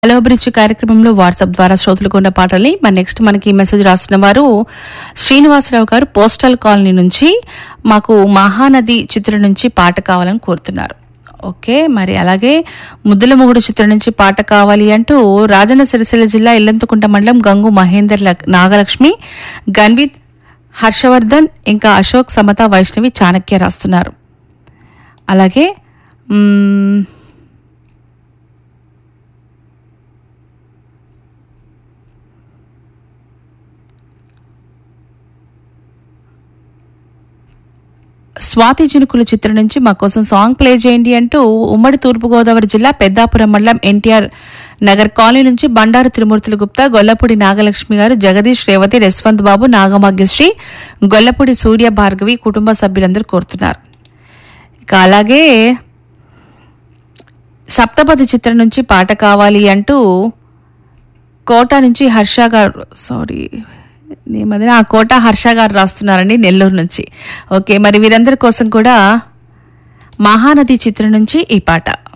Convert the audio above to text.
hello bridge కార్యక్రమంలో WhatsApp ద్వారా శ్రోతలకు ఉన్న పాటల్ని మన నెక్స్ట్ మనకి మెసేజ్ రాసిన వారు శ్రీనివాసరావు గారు పోస్టల్ కాలనీ నుంచి మాకు మహానది చిత్రం నుంచి పాట కావాలని కోరుతున్నారు ఓకే మరి అలాగే ముద్దుల మొగుడు చిత్రం నుంచి పాట కావాలి అంటూ రాజన్న సిరిసిల్ల జిల్లా ఇల్లంతకుంట మండలం గంగు మహేందర్ లక్- నాగలక్ష్మి గన్విత్ హర్షవర్ధన్ ఇంకా అశోక్ సమత వైష్ణవి చాణక్య రాస్తున్నారు అలాగే మ్మ్, స్వాతి చినుకుల చిత్రం నుంచి మా కోసం సాంగ్ ప్లే చేయండి అంటూ ఉమ్మడి తూర్పుగోదావరి జిల్లా పెద్దాపురం మండలం ఎన్టీఆర్ నగర్ కాలనీ నుంచి బండారు త్రిమూర్తులు గుప్తా గొల్లపూడి నాగలక్ష్మి గారు జగదీష్ రేవతి యశ్వంత్ బాబు నాగమాగ్యశ్రీ గొల్లపూడి సూర్య భార్గవి కుటుంబ సభ్యులందరూ కోరుతున్నారు ఇక అలాగే సప్తపది చిత్రం నుంచి పాట కావాలి అంటూ కోట నుంచి హర్ష గారు సారీ నేమది ఆ కోట హర్ష గారు రాస్తున్నారండి నెల్లూరు నుంచి ఓకే మరి వీరందరి కోసం కూడా మహానది చిత్రం నుంచి ఈ పాట